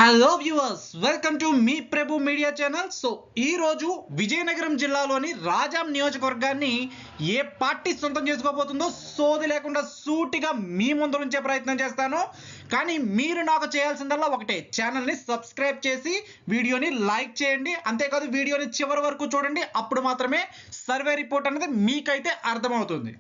hello viewers welcome to మీ Prabhu media channel so ఈ రోజు విజయనగరం జిల్లాలోని రాజాం నియోజకవర్గాన్ని ఏ పార్టీ సొంతం చేసుకోబోతుందో సోది లేకుండా సూటిగా మీ ముందు ఉంచే ప్రయత్నం చేస్తాను కానీ మీరు నాకు చేయాల్సిందల్లా ఒకటే ఛానల్ని సబ్స్క్రైబ్ చేసి వీడియోని లైక్ చేయండి అంతేకాదు వీడియోని చివరి వరకు చూడండి అప్పుడు మాత్రమే సర్వే రిపోర్ట్ అనేది మీకైతే అర్థమవుతుంది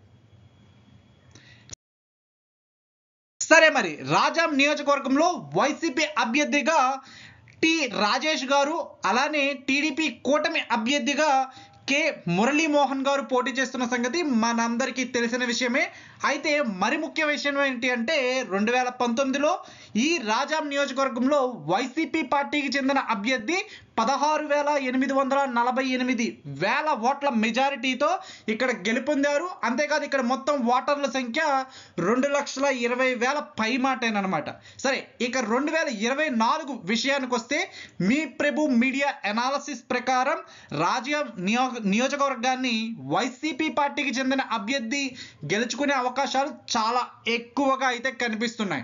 సరే మరి రాజాం నియోజకవర్గంలో వైసీపీ అభ్యర్థిగా టి రాజేష్ గారు అలానే టీడీపీ కూటమి అభ్యర్థిగా కె మురళీమోహన్ గారు పోటీ చేస్తున్న సంగతి మనందరికీ తెలిసిన విషయమే అయితే మరి ముఖ్య విషయం ఏంటి అంటే రెండు వేల పంతొమ్మిదిలో ఈ రాజాం నియోజకవర్గంలో వైసీపీ పార్టీకి చెందిన అభ్యర్థి పదహారు వేల ఎనిమిది వందల నలభై ఎనిమిది వేల ఓట్ల మెజారిటీతో ఇక్కడ గెలుపొందారు అంతేకాదు ఇక్కడ మొత్తం ఓటర్ల సంఖ్య రెండు లక్షల ఇరవై వేల పై మాటేనమాట సరే ఇక రెండు వేల ఇరవై నాలుగు విషయానికి వస్తే మీ ప్రభు మీడియా అనాలసిస్ ప్రకారం రాజ్య నియో నియోజకవర్గాన్ని వైసీపీ పార్టీకి చెందిన అభ్యర్థి గెలుచుకునే అవకాశాలు చాలా ఎక్కువగా అయితే కనిపిస్తున్నాయి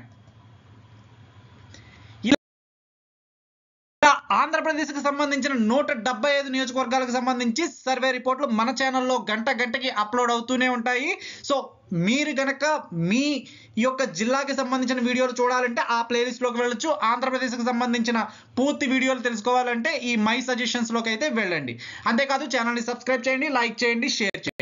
ఇలా ఆంధ్రప్రదేశ్కి సంబంధించిన నూట డెబ్బై ఐదు నియోజకవర్గాలకు సంబంధించి సర్వే రిపోర్ట్లు మన ఛానల్లో గంట గంటకి అప్లోడ్ అవుతూనే ఉంటాయి సో మీరు గనక మీ యొక్క జిల్లాకి సంబంధించిన వీడియోలు చూడాలంటే ఆ ప్లేలిస్ట్లోకి వెళ్ళొచ్చు ఆంధ్రప్రదేశ్కి సంబంధించిన పూర్తి వీడియోలు తెలుసుకోవాలంటే ఈ మై సజెషన్స్లోకి అయితే వెళ్ళండి అంతేకాదు ఛానల్ని సబ్స్క్రైబ్ చేయండి లైక్ చేయండి షేర్ చేయండి